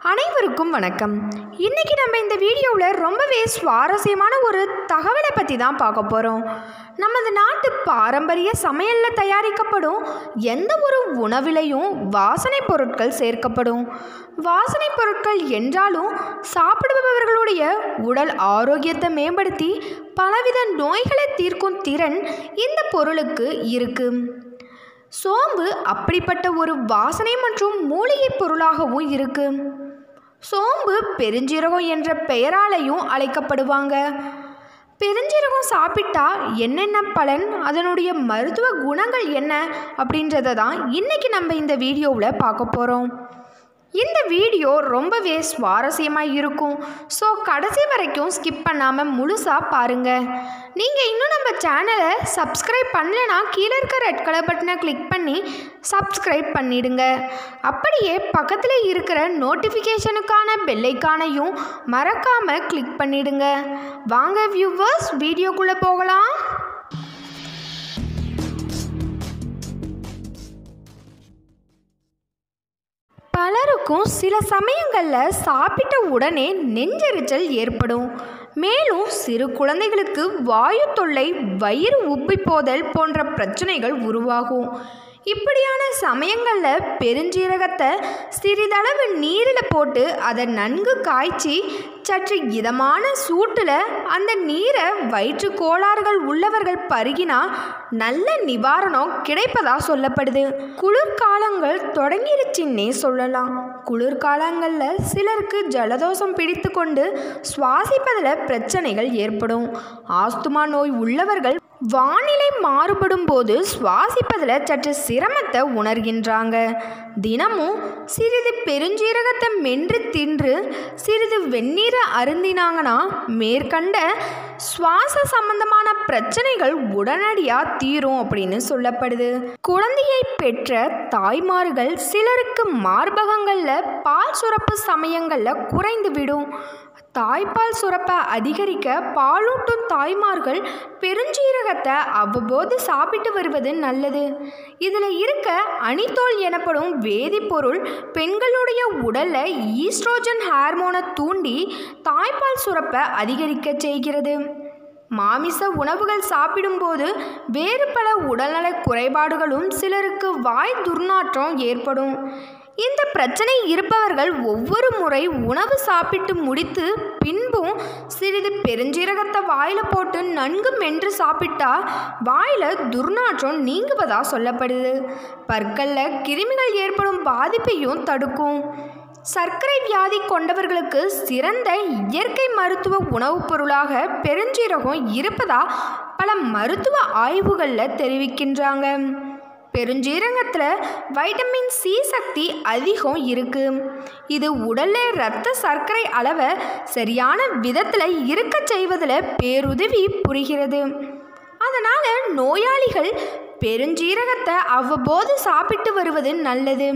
அனைவருக்கும் வணக்கம் இன்றைக்கி நம்ம இந்த வீடியோவில் ரொம்பவே சுவாரஸ்யமான ஒரு தகவலை பற்றி தான் பார்க்க போகிறோம் நமது நாட்டு பாரம்பரிய சமையலில் தயாரிக்கப்படும் எந்த ஒரு உணவிலையும் வாசனை பொருட்கள் சேர்க்கப்படும் வாசனை பொருட்கள் என்றாலும் சாப்பிடுபவர்களுடைய உடல் ஆரோக்கியத்தை மேம்படுத்தி பலவித நோய்களை தீர்க்கும் திறன் இந்த பொருளுக்கு இருக்குது சோம்பு அப்படிப்பட்ட ஒரு வாசனை மற்றும் மூலிகை பொருளாகவும் இருக்கு சோம்பு பெருஞ்சீரகம் என்ற பெயராலையும் அழைக்கப்படுவாங்க பெருஞ்சீரகம் சாப்பிட்டா என்னென்ன பலன் அதனுடைய மருத்துவ குணங்கள் என்ன அப்படின்றத தான் இன்றைக்கி நம்ம இந்த வீடியோவில் பார்க்க போகிறோம் இந்த வீடியோ ரொம்பவே சுவாரஸ்யமாக இருக்கும் ஸோ கடைசி வரைக்கும் ஸ்கிப் பண்ணாமல் முழுசாக பாருங்கள் நீங்கள் இன்னும் நம்ம சேனலை சப்ஸ்கிரைப் பண்ணலைன்னா கீழே இருக்க ரெட் கலர் பட்டனை கிளிக் பண்ணி சப்ஸ்கிரைப் பண்ணிடுங்க அப்படியே பக்கத்தில் இருக்கிற நோட்டிஃபிகேஷனுக்கான பெல்லைக்கானையும் மறக்காமல் கிளிக் பண்ணிடுங்க வாங்க வியூவர்ஸ் வீடியோக்குள்ளே போகலாம் பலருக்கும் சில சமயங்களில் சாப்பிட்ட உடனே நெஞ்செரிச்சல் ஏற்படும் மேலும் சிறு குழந்தைகளுக்கு வாயு தொல்லை வயிறு உப்பி போதல் போன்ற பிரச்சனைகள் உருவாகும் இப்படியான சமயங்களில் பெருஞ்சீரகத்தை சிறிதளவு நீரில் போட்டு அதை நன்கு காய்ச்சி சற்று இதமான சூட்டில் அந்த நீரை வயிற்று கோளாறுகள் உள்ளவர்கள் பருகினா நல்ல நிவாரணம் கிடைப்பதா சொல்லப்படுது குளிர்காலங்கள் தொடங்கிருச்சுன்னே சொல்லலாம் குளிர்காலங்களில் சிலருக்கு ஜலதோஷம் பிடித்து கொண்டு சுவாசிப்பதில் பிரச்சனைகள் ஏற்படும் ஆஸ்துமா நோய் உள்ளவர்கள் வானிலை மாறுபடும் போது சுவாசிப்பதில் சற்று சிரமத்தை உணர்கின்றாங்க தினமும் சிறிது பெருஞ்சீரகத்தை மென்று தின்று சிறிது வெந்நீரை அருந்தினாங்கன்னா மேற்கண்ட சுவாச சம்பந்தமான பிரச்சனைகள் உடனடியாக தீரும் அப்படின்னு சொல்லப்படுது குழந்தையை பெற்ற தாய்மார்கள் சிலருக்கு மார்பகங்களில் பால் சுரப்பு சமயங்களில் குறைந்து விடும் தாய்ப்பால் சுரப்பை அதிகரிக்க பாலூட்டும் தாய்மார்கள் பெருஞ்சீரகத்தை அவ்வப்போது சாப்பிட்டு வருவது நல்லது இதில் இருக்க அணித்தோல் எனப்படும் வேதிப்பொருள் பெண்களுடைய உடலில் ஈஸ்ட்ரோஜன் ஹார்மோனை தூண்டி தாய்ப்பால் சுரப்பை அதிகரிக்க செய்கிறது மாமிச உணவுகள் சாப்பிடும்போது வேறு பல உடல்நல குறைபாடுகளும் சிலருக்கு வாய் துர்நாற்றம் ஏற்படும் இந்த பிரச்சனை இருப்பவர்கள் ஒவ்வொரு முறை உணவு சாப்பிட்டு முடித்து பின்பும் சிறிது பெருஞ்சீரகத்தை வாயில் போட்டு நன்கு மென்று சாப்பிட்டா வாயில் துர்நாற்றம் நீங்குவதா சொல்லப்படுது பற்களில் கிருமிகள் ஏற்படும் பாதிப்பையும் தடுக்கும் சர்க்கரை வியாதி கொண்டவர்களுக்கு சிறந்த இயற்கை மருத்துவ உணவுப் பொருளாக பெருஞ்சீரகம் இருப்பதா பல மருத்துவ ஆய்வுகளில் தெரிவிக்கின்றாங்க பெருஞ்சீரகத்தில் வைட்டமின் சி சக்தி அதிகம் இருக்கு இது உடலில் இரத்த சர்க்கரை அளவை சரியான விதத்தில் இருக்க செய்வதில் பேருதவி புரிகிறது அதனால் நோயாளிகள் பெருஞ்சீரகத்தை அவ்வப்போது சாப்பிட்டு வருவது நல்லது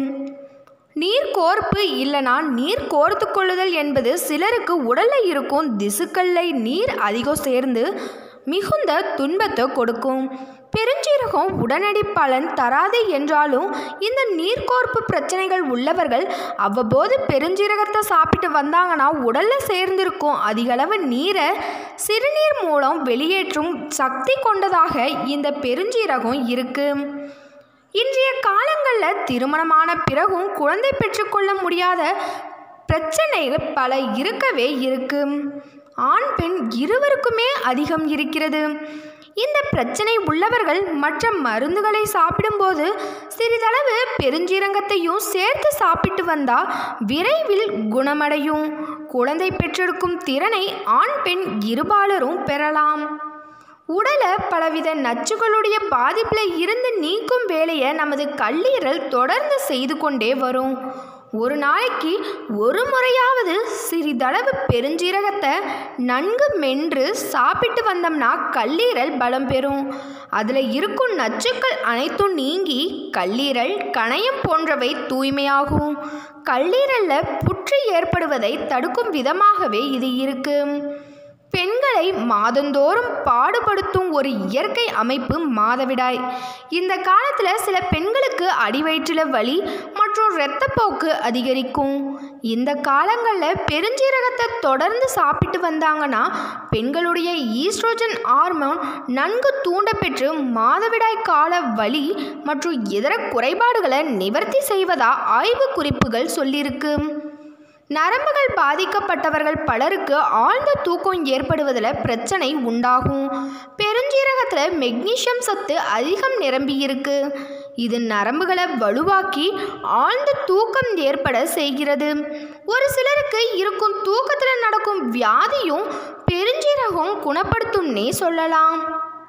நீர் கோர்ப்பு இல்லைனா நீர் கோர்த்து கொள்ளுதல் என்பது சிலருக்கு உடலில் இருக்கும் திசுக்களில் நீர் அதிகம் சேர்ந்து மிகுந்த துன்பத்தை கொடுக்கும் பெருஞ்சீரகம் உடனடி பலன் தராது என்றாலும் இந்த நீர்க்கோர்ப்பு பிரச்சனைகள் உள்ளவர்கள் அவ்வப்போது பெருஞ்சீரகத்தை சாப்பிட்டு வந்தாங்கன்னா உடலில் சேர்ந்திருக்கும் அதிகளவு நீரை சிறுநீர் மூலம் வெளியேற்றும் சக்தி கொண்டதாக இந்த பெருஞ்சீரகம் இருக்குது இன்றைய காலங்களில் திருமணமான பிறகும் குழந்தை பெற்றுக்கொள்ள முடியாத பிரச்சனைகள் பல இருக்கவே இருக்கு ஆண் பெண் இருவருக்குமே அதிகம் இருக்கிறது இந்த பிரச்சனை உள்ளவர்கள் மற்ற மருந்துகளை சாப்பிடும்போது சிறிதளவு பெருஞ்சீரகத்தையும் சேர்த்து சாப்பிட்டு வந்தால் விரைவில் குணமடையும் குழந்தை பெற்றெடுக்கும் திறனை ஆண் பெண் இருபாலரும் பெறலாம் உடலை பலவித நச்சுகளுடைய பாதிப்பில் இருந்து நீக்கும் வேலையை நமது கல்லீரல் தொடர்ந்து செய்து கொண்டே வரும் ஒரு நாளைக்கு ஒரு முறையாவது சிறிதளவு பெருஞ்சீரகத்தை நன்கு மென்று சாப்பிட்டு வந்தோம்னா கல்லீரல் பலம் பெறும் அதில் இருக்கும் நச்சுக்கள் அனைத்தும் நீங்கி கல்லீரல் கணையம் போன்றவை தூய்மையாகும் கல்லீரலில் புற்று ஏற்படுவதை தடுக்கும் விதமாகவே இது இருக்குது பெண்களை மாதந்தோறும் பாடுபடுத்தும் ஒரு இயற்கை அமைப்பு மாதவிடாய் இந்த காலத்தில் சில பெண்களுக்கு அடிவயிற்றில் வலி மற்றும் இரத்தப்போக்கு அதிகரிக்கும் இந்த காலங்களில் பெருஞ்சீரகத்தை தொடர்ந்து சாப்பிட்டு வந்தாங்கன்னா பெண்களுடைய ஈஸ்ட்ரோஜன் ஹார்மோன் நன்கு தூண்டப்பெற்று மாதவிடாய் கால வலி மற்றும் இதர குறைபாடுகளை நிவர்த்தி செய்வதா ஆய்வு குறிப்புகள் சொல்லியிருக்கு நரம்புகள் பாதிக்கப்பட்டவர்கள் பலருக்கு ஆழ்ந்த தூக்கம் ஏற்படுவதில் பிரச்சனை உண்டாகும் பெருஞ்சீரகத்தில் மெக்னீசியம் சத்து அதிகம் நிரம்பி இருக்கு இது நரம்புகளை வலுவாக்கி ஆழ்ந்த தூக்கம் ஏற்பட செய்கிறது ஒரு சிலருக்கு இருக்கும் தூக்கத்தில் நடக்கும் வியாதியும் பெருஞ்சீரகம் குணப்படுத்தும்னே சொல்லலாம்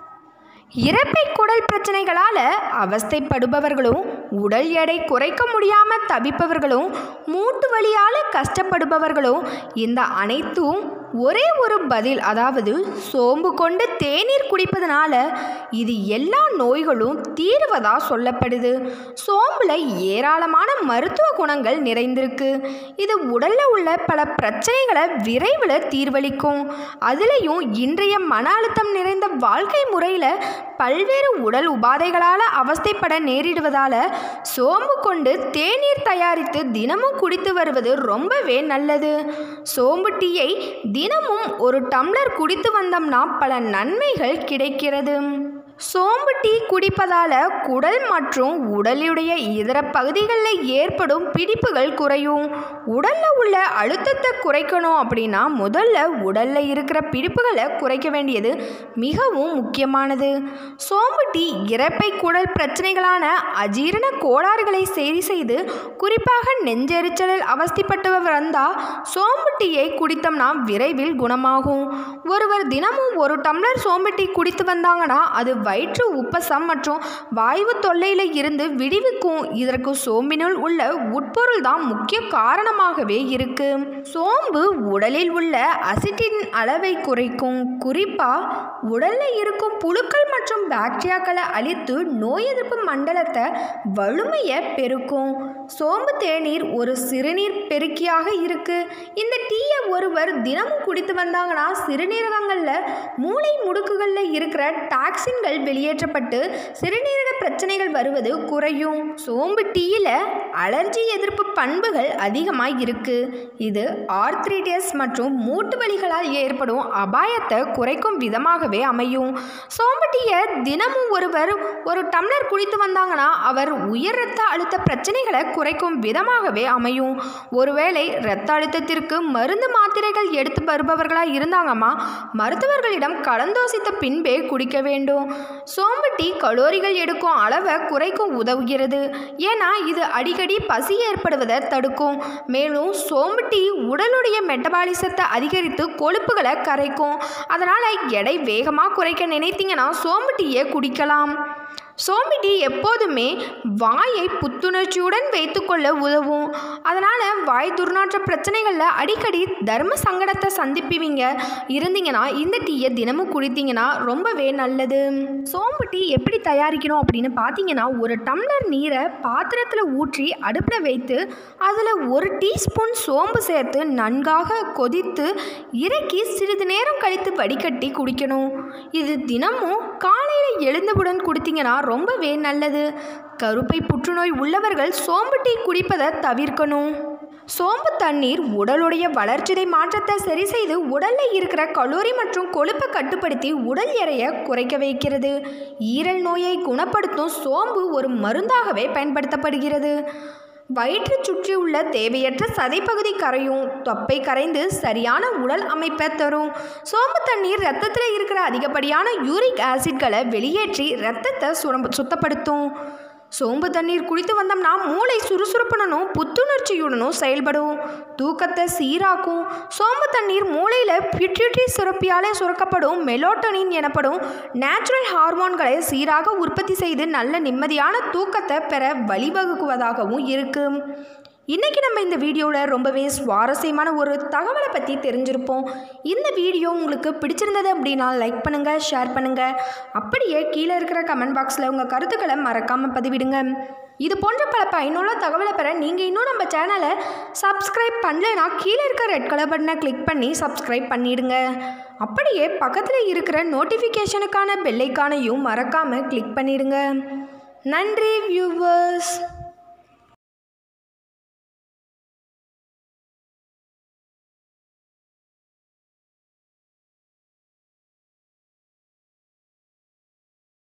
இறப்பை குடல் பிரச்சனைகளால் அவஸ்தைப்படுபவர்களும் உடல் எடை குறைக்க முடியாமல் தவிப்பவர்களும் மூட்டு வலியால் கஷ்டப்படுபவர்களும் இந்த அனைத்தும் ஒரே ஒரு பதில் அதாவது சோம்பு கொண்டு தேநீர் குடிப்பதனால இது எல்லா நோய்களும் தீர்வதா சொல்லப்படுது சோம்புல ஏராளமான மருத்துவ குணங்கள் நிறைந்திருக்கு இது உடல்ல உள்ள பல பிரச்சனைகளை விரைவில் தீர்வளிக்கும் அதுலேயும் இன்றைய மன அழுத்தம் நிறைந்த வாழ்க்கை முறையில் பல்வேறு உடல் உபாதைகளால் அவஸ்தைப்பட நேரிடுவதால் சோம்பு கொண்டு தேநீர் தயாரித்து தினமும் குடித்து வருவது ரொம்பவே நல்லது சோம்பு டீயை தினமும் ஒரு டம்ளர் குடித்து வந்தோம்னா பல நன்மைகள் கிடைக்கிறது சோம்பு டீ குடிப்பதால் குடல் மற்றும் உடலுடைய இதர பகுதிகளில் ஏற்படும் பிடிப்புகள் குறையும் உடலில் உள்ள அழுத்தத்தை குறைக்கணும் அப்படின்னா முதல்ல உடலில் இருக்கிற பிடிப்புகளை குறைக்க வேண்டியது மிகவும் முக்கியமானது சோம்பு டீ இறப்பை குடல் பிரச்சனைகளான அஜீரண கோளாறுகளை சரி செய்து குறிப்பாக நெஞ்செரிச்சலில் அவஸ்திப்பட்டவர் வந்தால் சோம்பு டீயை குடித்தோம்னா விரைவில் குணமாகும் ஒருவர் தினமும் ஒரு டம்ளர் சோம்பு டீ குடித்து வந்தாங்கன்னா அது வயிற்று உப்பசம் மற்றும் வாயு தொல்லையில் இருந்து விடுவிக்கும் இதற்கு சோம்பினுள் உள்ள உட்பொருள் தான் முக்கிய காரணமாகவே இருக்கு சோம்பு உடலில் உள்ள அசிட்டின் அளவை குறைக்கும் குறிப்பா உடல்ல இருக்கும் புழுக்கள் மற்றும் பாக்டீரியாக்களை அழித்து நோய் எதிர்ப்பு மண்டலத்தை வலிமையை பெருக்கும் சோம்பு தேநீர் ஒரு சிறுநீர் பெருக்கியாக இருக்கு இந்த டீயை ஒருவர் தினமும் குடித்து வந்தாங்கன்னா சிறுநீரகங்களில் மூளை முடுக்குகளில் இருக்கிற டாக்ஸின்கள் வெளியேற்றப்பட்டு சிறுநீரக பிரச்சனைகள் வருவது குறையும் சோம்பு டீயில் அலர்ஜி எதிர்ப்பு பண்புகள் அதிகமாக இருக்கு இது ஆர்த்ரிட்டிஸ் மற்றும் மூட்டு வலிகளால் ஏற்படும் அபாயத்தை குறைக்கும் விதமாகவே அமையும் சோம்பு டீயை தினமும் ஒருவர் ஒரு டம்ளர் குடித்து வந்தாங்கன்னா அவர் உயர் இரத்த அழுத்த பிரச்சனைகளை குறைக்கும் விதமாகவே அமையும் ஒருவேளை இரத்த அழுத்தத்திற்கு மருந்து மாத்திரைகள் எடுத்து வருபவர்களாக இருந்தாங்கம்மா மருத்துவர்களிடம் கலந்தோசித்த பின்பே குடிக்க வேண்டும் சோம்பு டீ கலோரிகள் எடுக்கும் அளவை குறைக்க உதவுகிறது ஏன்னா இது அடிக்கடி பசி ஏற்படுவதை தடுக்கும் மேலும் சோம்பு டீ உடலுடைய மெட்டபாலிசத்தை அதிகரித்து கொழுப்புகளை கரைக்கும் அதனால் எடை வேகமாக குறைக்க நினைத்தீங்கன்னா சோம்பு டீயை குடிக்கலாம் சோம்பு டீ எப்போதுமே வாயை புத்துணர்ச்சியுடன் வைத்துக்கொள்ள உதவும் அதனால் வாய் துர்நாற்ற பிரச்சனைகளில் அடிக்கடி தர்ம சங்கடத்தை சந்திப்பீங்க இருந்தீங்கன்னா இந்த டீயை தினமும் குடித்தீங்கன்னா ரொம்பவே நல்லது சோம்பு டீ எப்படி தயாரிக்கணும் அப்படின்னு பார்த்தீங்கன்னா ஒரு டம்ளர் நீரை பாத்திரத்தில் ஊற்றி அடுப்பில் வைத்து அதில் ஒரு டீஸ்பூன் சோம்பு சேர்த்து நன்காக கொதித்து இறக்கி சிறிது நேரம் கழித்து வடிகட்டி குடிக்கணும் இது தினமும் காலையில் எழுந்தவுடன் குடித்தீங்கன்னா ரொம்பவே நல்லது கருப்பை புற்றுநோய் உள்ளவர்கள் சோம்பு டீ குடிப்பதை தவிர்க்கணும் சோம்பு தண்ணீர் உடலுடைய வளர்ச்சிதை மாற்றத்தை சரி செய்து உடலில் இருக்கிற கலோரி மற்றும் கொழுப்பை கட்டுப்படுத்தி உடல் எடையை குறைக்க வைக்கிறது ஈரல் நோயை குணப்படுத்தும் சோம்பு ஒரு மருந்தாகவே பயன்படுத்தப்படுகிறது வயிற்று சுற்றியுள்ள தேவையற்ற சதைப்பகுதி கரையும் தொப்பை கரைந்து சரியான உடல் அமைப்பை தரும் சோம்பு தண்ணீர் ரத்தத்தில் இருக்கிற அதிகப்படியான யூரிக் ஆசிட்களை வெளியேற்றி ரத்தத்தை சுரம் சுத்தப்படுத்தும் சோம்பு தண்ணீர் குடித்து வந்தோம்னா மூளை சுறுசுறுப்புடனும் புத்துணர்ச்சியுடனும் செயல்படும் தூக்கத்தை சீராக்கும் சோம்பு தண்ணீர் மூளையில் பிட்யூட்டரி சுரப்பியாலே சுரக்கப்படும் மெலோட்டனின் எனப்படும் நேச்சுரல் ஹார்மோன்களை சீராக உற்பத்தி செய்து நல்ல நிம்மதியான தூக்கத்தை பெற வழிவகுக்குவதாகவும் இருக்குது இன்றைக்கி நம்ம இந்த வீடியோவில் ரொம்பவே சுவாரஸ்யமான ஒரு தகவலை பற்றி தெரிஞ்சிருப்போம் இந்த வீடியோ உங்களுக்கு பிடிச்சிருந்தது அப்படின்னா லைக் பண்ணுங்கள் ஷேர் பண்ணுங்கள் அப்படியே கீழே இருக்கிற கமெண்ட் பாக்ஸில் உங்கள் கருத்துக்களை மறக்காமல் பதிவிடுங்க இது போன்ற பல பயனுள்ள தகவலை பெற நீங்கள் இன்னும் நம்ம சேனலை சப்ஸ்கிரைப் பண்ணலைன்னா கீழே இருக்க ரெட் கலர் பட்டனை கிளிக் பண்ணி சப்ஸ்கிரைப் பண்ணிடுங்க அப்படியே பக்கத்தில் இருக்கிற நோட்டிஃபிகேஷனுக்கான பெல்லைக்கானையும் மறக்காமல் கிளிக் பண்ணிடுங்க நன்றி வியூவர்ஸ்